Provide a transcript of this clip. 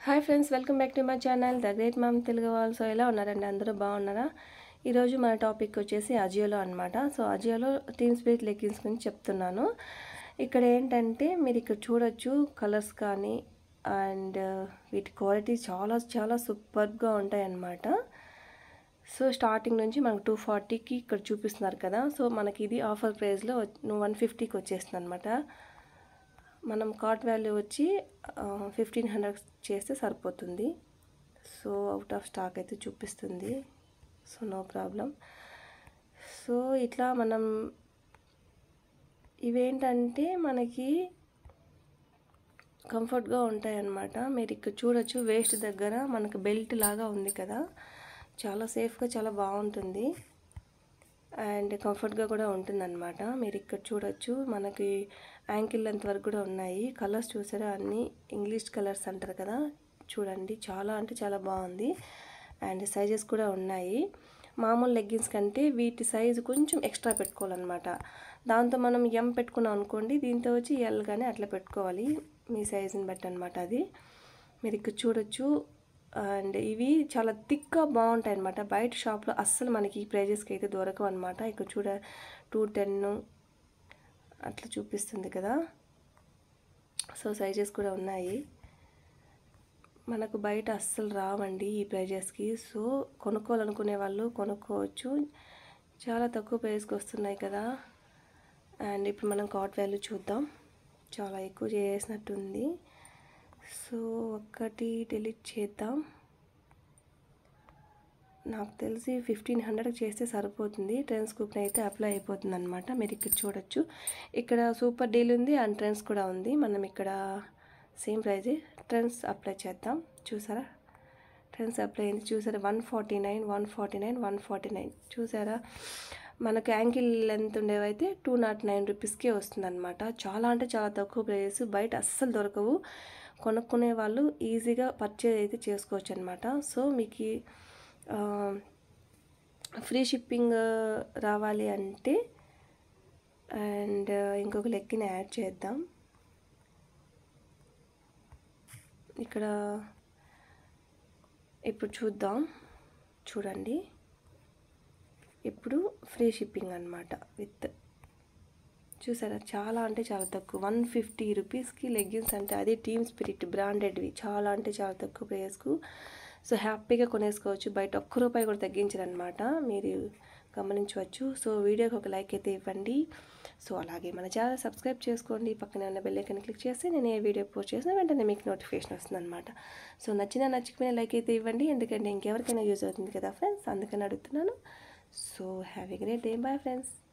hi friends welcome back to my channel the great mom Telugu వాళ్ళు so ఎలా ఉన్నారండి అందరూ బాగున్నారా ఈరోజు మన టాపిక్ వచ్చేసి అజియోలో అనమాట సో అజియోలో టీమ్ స్పిరిట్ లెగ్గిన్స్ గురించి చెప్తున్నాను ఇక్కడ ఏంటంటే మీరు ఇక్కడ చూడొచ్చు కలర్స్ కానీ అండ్ వీటి క్వాలిటీ చాలా చాలా సూపర్గా ఉంటాయి అన్నమాట సో స్టార్టింగ్ నుంచి మనకు టూ ఫార్టీకి ఇక్కడ చూపిస్తున్నారు కదా సో మనకి ఇది ఆఫర్ ప్రైస్లో వన్ ఫిఫ్టీకి వచ్చేస్తుంది అనమాట మనం కార్ట్ వాల్యూ వచ్చి ఫిఫ్టీన్ హండ్రెడ్ చేస్తే సరిపోతుంది సో అవుట్ ఆఫ్ స్టాక్ అయితే చూపిస్తుంది సో నో ప్రాబ్లం సో ఇట్లా మనం ఇవేంటంటే మనకి కంఫర్ట్గా ఉంటాయి అన్నమాట మీరు ఇక్కడ చూడొచ్చు వేస్ట్ దగ్గర మనకు బెల్ట్ లాగా ఉంది కదా చాలా సేఫ్గా చాలా బాగుంటుంది అండ్ కంఫర్ట్గా కూడా ఉంటుందన్నమాట మీరు ఇక్కడ చూడొచ్చు మనకి యాంకిల్ లెంత్ వరకు కూడా ఉన్నాయి కలర్స్ చూసారా అన్నీ ఇంగ్లీష్ కలర్స్ అంటారు కదా చూడండి చాలా అంటే చాలా బాగుంది అండ్ సైజెస్ కూడా ఉన్నాయి మామూలు లెగ్గిన్స్ కంటే వీటి సైజు కొంచెం ఎక్స్ట్రా పెట్టుకోవాలన్నమాట దాంతో మనం ఎం పెట్టుకున్నాం అనుకోండి దీంతో వచ్చి ఎల్ కానీ అట్లా పెట్టుకోవాలి మీ సైజుని బట్టి అనమాట అది మీరు ఇక్కడ చూడొచ్చు అండ్ ఇవి చాలా థిక్గా బాగుంటాయి అనమాట బయట షాప్లో అస్సలు మనకి ఈ ప్రైజెస్కి అయితే దొరకవు అనమాట ఇక్కడ చూడ టూ టెన్ అట్లా చూపిస్తుంది కదా సో సైజెస్ కూడా ఉన్నాయి మనకు బయట అస్సలు రావండి ఈ ప్రైజెస్కి సో కొనుక్కోవాలనుకునే వాళ్ళు కొనుక్కోవచ్చు చాలా తక్కువ ప్రైస్కి వస్తున్నాయి కదా అండ్ ఇప్పుడు మనం కాట్ వాల్యూ చూద్దాం చాలా ఎక్కువ చేసినట్టుంది సో ఒక్కటి డిలీట్ చేద్దాం నాకు తెలిసి ఫిఫ్టీన్ హండ్రెడ్ చేస్తే సరిపోతుంది ట్రెండ్స్ కూపన్ అయితే అప్లై అయిపోతుంది అనమాట మీరు ఇక్కడ చూడొచ్చు ఇక్కడ సూపర్ డీల్ ఉంది అండ్ ట్రెండ్స్ కూడా ఉంది మనం ఇక్కడ సేమ్ ప్రైజ్ ట్రెండ్స్ అప్లై చేద్దాం చూసారా ట్రెండ్స్ అప్లై అయింది చూసారా one forty nine one forty nine one forty nine చూసారా మనకు యాంకిల్ లెంత్ ఉండేవైతే టూ నాట్ నైన్ రూపీస్కే వస్తుందన్నమాట చాలా అంటే చాలా తక్కువ ప్రైస్ బయట అస్సలు దొరకవు కొనుక్కునే వాళ్ళు ఈజీగా పర్చేజ్ అయితే చేసుకోవచ్చు అనమాట సో మీకు ఫ్రీ షిప్పింగ్ రావాలి అంటే అండ్ ఇంకొక లెక్కిని యాడ్ చేద్దాం ఇక్కడ ఇప్పుడు చూద్దాం చూడండి ఇప్పుడు ఫ్రీ షిప్పింగ్ అనమాట విత్ చూసారా చాలా అంటే చాలా తక్కువ వన్ ఫిఫ్టీ రూపీస్కి లెగ్గిన్స్ అంటే అది టీమ్ స్పిరిట్ బ్రాండెడ్వి చాలా అంటే చాలా తక్కువ ప్రైస్కు సో హ్యాపీగా కొనేసుకోవచ్చు బయట ఒక్క రూపాయి కూడా తగ్గించారనమాట మీరు గమనించవచ్చు సో వీడియోకి ఒక లైక్ అయితే ఇవ్వండి సో అలాగే మన ఛానల్ సబ్స్క్రైబ్ చేసుకోండి పక్కనే ఉన్న బెల్ ఐకన్ క్లిక్ చేస్తే నేను ఏ వీడియో పోస్ట్ చేసినా వెంటనే మీకు నోటిఫికేషన్ వస్తుంది అనమాట సో నచ్చిన నచ్చకపోయినా లైక్ అయితే ఇవ్వండి ఎందుకంటే ఇంకెవరికైనా యూజ్ అవుతుంది కదా ఫ్రెండ్స్ అందుకని అడుగుతున్నాను so have a great day bye friends